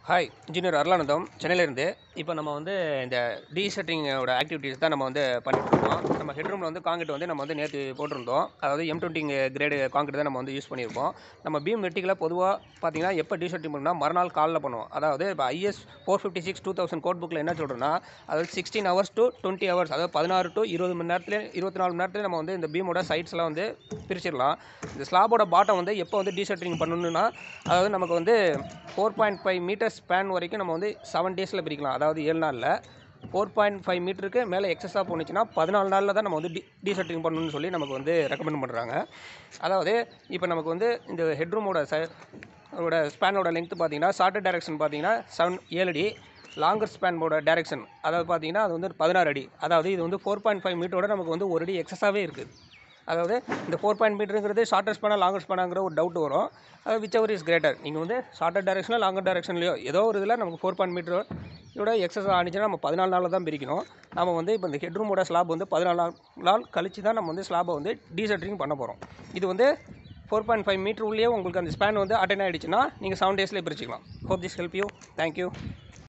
hi engineer Arulanandam சென்னையிலேருந்து இப்போ நம்ம வந்து இந்த டீசெட்டிங்கோட ஆக்டிவிட்டீஸ் தான் நம்ம வந்து பண்ணிட்டு இருக்கோம் நம்ம ஹெட்ரூமில் வந்து காங்கிரீட் வந்து நம்ம வந்து நேற்று போட்டிருந்தோம் அதாவது எம் டுவெண்ட்டி கிரேடு காங்கிரீட் தான் நம்ம வந்து யூஸ் பண்ணியிருக்கோம் நம்ம பீம் வெட்டிக்கல பொதுவாக பார்த்தீங்கன்னா எப்போ டீசெட்டிங் பண்ணால் மறுநாள் காலில் பண்ணுவோம் அதாவது இப்போ IS four fifty six two thousand code புக்கில் என்ன சொல்கிறோன்னா அதாவது sixteen hours to twenty hours அதாவது பதினாறு டு இருபது மணி நேரத்துல இருபத்தி நாலு மணி நேரத்தில் நம்ம வந்து இந்த பீமோட சைட்ஸ்லாம் வந்து பிரிச்சிடலாம் இந்த ஸ்லாபோட பாட்டம் வந்து எப்போ வந்து டீசெட்டிங் பண்ணணும்னா அதாவது நமக்கு வந்து four point five metre span வரைக்கும் நம்ம வந்து செவன் டேஸில் பிரிக்கலாம் அதாவது ஏழு நாளில் ஃபோர் பாயிண்ட் ஃபைவ் மீட்டருக்கு மேலே எக்ஸஸாக போணுச்சுன்னா பதினாலு நாளில் தான் நம்ம வந்து டி டீசெட்டிங் பண்ணணும்னு சொல்லி நமக்கு வந்து ரெக்கமெண்ட் பண்ணுறாங்க அதாவது இப்போ நமக்கு வந்து இந்த ஹெட்ரூமோட ச அதோட ஸ்பேனோட லென்த் பார்த்தீங்கன்னா ஷார்ட்டர் டைரக்ஷன் பார்த்தீங்கன்னா செவன் ஏழு அடி லாங்கர் ஸ்பேனோட டைரக்ஷன் அதாவது பார்த்தீங்கன்னா அது வந்து பதினாறு அடி அதாவது இது வந்து ஃபோர் பாயிண்ட் ஃபைவ் மீட்டரோட நமக்கு வந்து ஒரு அடி எக்ஸஸாகவே இருக்குது அதாவது இந்த ஃபோர் பாயிண்ட் மீட்டருங்கிறது ஷார்ட்டர் ஸ்பேனா லாங்கர் ஸ்பேனாங்கிற ஒரு டவுட் வரும் அது விச் எவர் இஸ் கிரேட்டர் நீங்கள் வந்து ஷார்ட்டர் டைரக்ஷனோ லாங்கர் டைரக்ஷன்லையோ ஏதோ ஒரு இதில் நமக்கு ஃபோர் பாயிண்ட் மீட்டர் இதோட எக்ஸஸ் ஆனிச்சுன்னா நம்ம பதினாலு நாளில் தான் பிரிக்கணும் நம்ம வந்து இப்போ இந்த ஹெட்ரூமோட ஸ்லாப் வந்து பதினாலு நாள் நாள் கழிச்சு தான் நம்ம வந்து ஸ்லாபை வந்து டீசெட்ரிங் பண்ண போகிறோம் இது வந்து ஃபோர் பாயிண்ட் ஃபைவ் மீட்டர் உள்ளே உங்களுக்கு அந்த ஸ்பேன் வந்து அட்டன் ஆகிடுச்சுன்னா நீங்கள் செவன் டேஸ்லேயே பிரிச்சுக்கலாம் hope this help you thank you